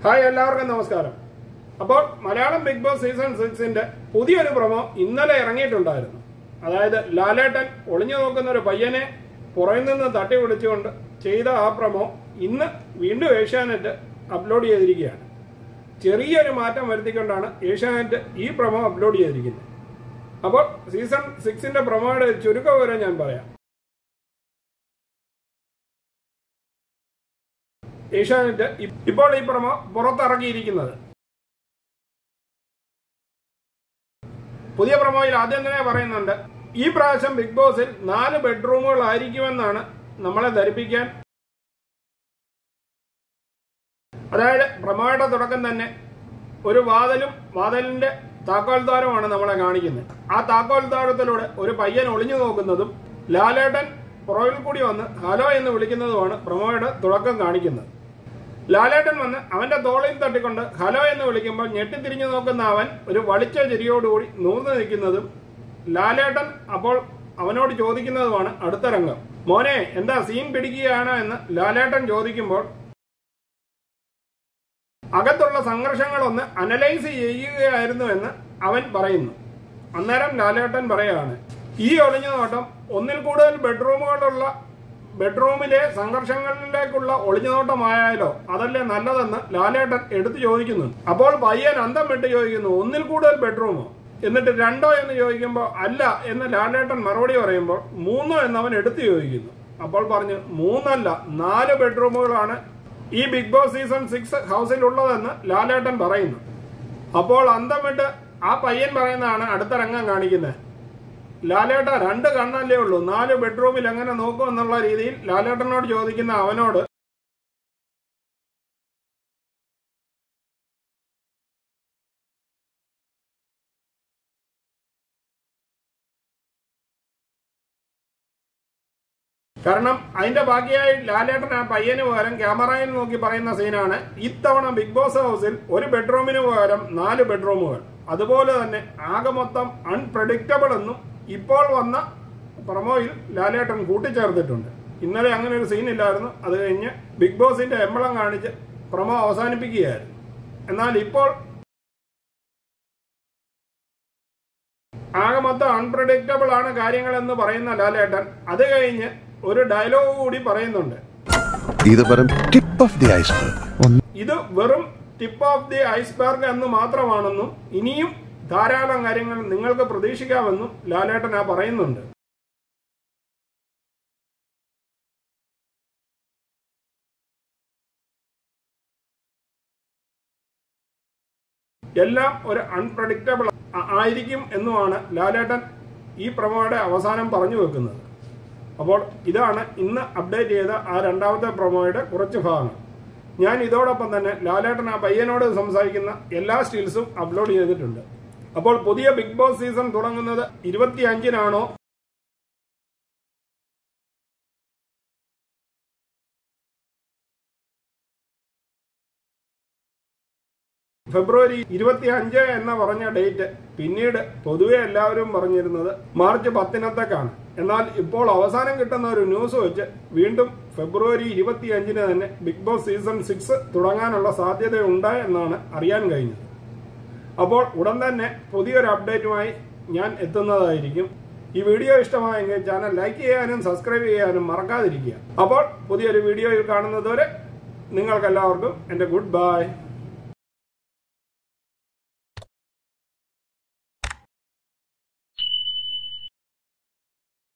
hi എല്ലാവർക്കും നമസ്കാരം അപ്പോൾ മലയാളം ബിഗ് ബോസ് സീസൺ സിക്സിന്റെ പുതിയൊരു പ്രൊമോ ഇന്നലെ ഇറങ്ങിയിട്ടുണ്ടായിരുന്നു അതായത് ലാലേട്ടൻ ഒളിഞ്ഞു നോക്കുന്ന ഒരു പയ്യനെ പുറകിൽ നിന്ന് തട്ടി വിളിച്ചുകൊണ്ട് ചെയ്ത ആ പ്രൊമോ ഇന്ന് വീണ്ടും ഏഷ്യാനെറ്റ് അപ്ലോഡ് ചെയ്തിരിക്കുകയാണ് ചെറിയൊരു മാറ്റം വരുത്തിക്കൊണ്ടാണ് ഏഷ്യാനെറ്റ് ഈ പ്രൊമോ അപ്ലോഡ് ചെയ്തിരിക്കുന്നത് അപ്പോൾ സീസൺ സിക്സിന്റെ പ്രൊമോയുടെ ചുരുക്കം വരെ ഞാൻ പറയാം ഏഷ്യാനെറ്റ് ഇ- ഇപ്പോൾ ഈ പ്രൊമോ പുറത്തിറക്കിയിരിക്കുന്നത് പുതിയ പ്രൊമോയിൽ ആദ്യം തന്നെ പറയുന്നുണ്ട് ഈ പ്രാവശ്യം ബിഗ് ബോസിൽ നാല് ബെഡ്റൂമുകളായിരിക്കുമെന്നാണ് നമ്മളെ ധരിപ്പിക്കാൻ അതായത് പ്രൊമോയുടെ തുടക്കം തന്നെ ഒരു വാതിലും വാതിലിന്റെ താക്കോൽദ്വാരമാണ് നമ്മളെ കാണിക്കുന്നത് ആ താക്കോൽദ്വാരത്തിലൂടെ ഒരു പയ്യൻ ഒളിഞ്ഞു നോക്കുന്നതും ലാലേട്ടൻ പുറകിൽ കൂടി വന്ന് ഹലോ എന്ന് വിളിക്കുന്നതുമാണ് പ്രൊമോയുടെ തുടക്കം കാണിക്കുന്നത് ലാലേട്ടൻ വന്ന് അവന്റെ തോളിൽ തട്ടിക്കൊണ്ട് ഹലോ എന്ന് വിളിക്കുമ്പോൾ ഞെട്ടിത്തിരിഞ്ഞു നോക്കുന്ന അവൻ ഒരു വളിച്ച ചിരിയോടുകൂടി നൂർന്നു നിൽക്കുന്നതും ലാലേട്ടൻ അപ്പോൾ അവനോട് ചോദിക്കുന്നതുമാണ് അടുത്ത രംഗം മോനെ എന്താ സീൻ പിടിക്കുകയാണോ എന്ന് ലാലേട്ടൻ ചോദിക്കുമ്പോൾ അകത്തുള്ള സംഘർഷങ്ങളൊന്ന് അനലൈസ് ചെയ്യുകയായിരുന്നു എന്ന് അവൻ പറയുന്നു അന്നേരം ലാലേട്ടൻ പറയാണ് ഈ ഒളിഞ്ഞു നോട്ടം ഒന്നിൽ കൂടുതൽ ബെഡ്റൂമുകളുള്ള ബെഡ്റൂമിലെ സംഘർഷങ്ങളിലേക്കുള്ള ഒളിഞ്ഞുനോട്ടമായാലോ അതല്ലേ നല്ലതെന്ന് ലാലേട്ടൻ എടുത്തു ചോദിക്കുന്നു അപ്പോൾ പയ്യൻ അന്തം വിട്ട് ചോദിക്കുന്നു ഒന്നിൽ കൂടുതൽ ബെഡ്റൂമോ എന്നിട്ട് രണ്ടോ എന്ന് ചോദിക്കുമ്പോൾ അല്ല എന്ന് ലാലേട്ടൻ മറുപടി പറയുമ്പോൾ മൂന്നോ എന്ന് അവൻ എടുത്തു ചോദിക്കുന്നു അപ്പോൾ പറഞ്ഞു മൂന്നല്ല നാല് ബെഡ്റൂമുകളാണ് ഈ ബിഗ് ബോസ് സീസൺ സിക്സ് ഹൗസിലുള്ളതെന്ന് ലാലേട്ടൻ പറയുന്നു അപ്പോൾ അന്തം വിട്ട് ആ പയ്യൻ പറയുന്നതാണ് അടുത്ത രംഗം കാണിക്കുന്നത് ലാലേട്ട രണ്ട് കണ്ണല്ലേ ഉള്ളൂ നാല് ബെഡ്റൂമിൽ എങ്ങനെ നോക്കും എന്നുള്ള രീതിയിൽ ലാലേട്ടനോട് ചോദിക്കുന്ന അവനോട് കാരണം അതിന്റെ ബാക്കിയായി ലാലേട്ടൻ ആ പയ്യന് പകരം ക്യാമറയിൽ നോക്കി പറയുന്ന സീനാണ് ഇത്തവണ ബിഗ് ബോസ് ഹൗസിൽ ഒരു ബെഡ്റൂമിന് പകരം നാല് ബെഡ്റൂമുകൾ അതുപോലെ തന്നെ ആകെ മൊത്തം അൺപ്രഡിക്റ്റബിൾ എന്നും ഇപ്പോൾ വന്ന പ്രൊമോയിൽ ലാലേട്ടൻ കൂട്ടിച്ചേർത്തിട്ടുണ്ട് ഇന്നലെ അങ്ങനെ ഒരു സീൻ ഇല്ലായിരുന്നു അത് കഴിഞ്ഞ് ബിഗ് ബോസിന്റെ എമ്പളം കാണിച്ച് പ്രൊമോ അവസാനിപ്പിക്കുകയായിരുന്നു എന്നാൽ ഇപ്പോൾ ആകെ മൊത്തം അൺപ്രഡിക്റ്റബിൾ ആണ് കാര്യങ്ങൾ എന്ന് പറയുന്ന ലാലേട്ടൻ അത് കഴിഞ്ഞ് ഒരു ഡയലോഗ് കൂടി പറയുന്നുണ്ട് ഇത് വെറും ടിപ്പ് ഓഫ് ദി ഐസ്ബർഗ് ഇത് വെറും ടിപ്പ് ഓഫ് ദി ഐസ്ബർഗ് എന്ന് മാത്രമാണെന്നും ഇനിയും ധാരാളം കാര്യങ്ങൾ നിങ്ങൾക്ക് പ്രതീക്ഷിക്കാമെന്നും ലാലേട്ടൻ ആ പറയുന്നുണ്ട് എല്ലാം ഒരു അൺപ്രഡിക്റ്റബിൾ ആയിരിക്കും എന്നുമാണ് ലാലേട്ടൻ ഈ പ്രൊമോയുടെ അവസാനം പറഞ്ഞു വെക്കുന്നത് അപ്പോൾ ഇതാണ് ഇന്ന് അപ്ഡേറ്റ് ചെയ്ത ആ രണ്ടാമത്തെ പ്രൊമോയുടെ കുറച്ച് ഭാഗങ്ങൾ ഞാൻ ഇതോടൊപ്പം തന്നെ ലാലേട്ടൻ ആ പയ്യനോട് സംസാരിക്കുന്ന എല്ലാ സ്റ്റിൽസും അപ്ലോഡ് ചെയ്തിട്ടുണ്ട് അപ്പോൾ പുതിയ ബിഗ് ബോസ് സീസൺ തുടങ്ങുന്നത് ഇരുപത്തി അഞ്ചിനാണോ ഫെബ്രുവരി ഇരുപത്തി അഞ്ച് എന്ന് പറഞ്ഞ ഡേറ്റ് പിന്നീട് പൊതുവെ എല്ലാവരും പറഞ്ഞിരുന്നത് മാർച്ച് പത്തിനത്തേക്കാണ് എന്നാൽ ഇപ്പോൾ അവസാനം കിട്ടുന്ന ഒരു ന്യൂസ് വെച്ച് വീണ്ടും ഫെബ്രുവരി ഇരുപത്തി അഞ്ചിന് തന്നെ ബിഗ് ബോസ് സീസൺ സിക്സ് തുടങ്ങാനുള്ള സാധ്യതയുണ്ട് എന്നാണ് അറിയാൻ കഴിഞ്ഞത് അപ്പോൾ ഉടൻ തന്നെ പുതിയൊരു അപ്ഡേറ്റുമായി ഞാൻ എത്തുന്നതായിരിക്കും ഈ വീഡിയോ ഇഷ്ടമായെങ്കിൽ ചാനൽ ലൈക്ക് ചെയ്യാനും സബ്സ്ക്രൈബ് ചെയ്യാനും മറക്കാതിരിക്കുക അപ്പോൾ പുതിയൊരു വീഡിയോയിൽ കാണുന്നതുവരെ നിങ്ങൾക്കെല്ലാവർക്കും എൻ്റെ ഗുഡ് ബൈ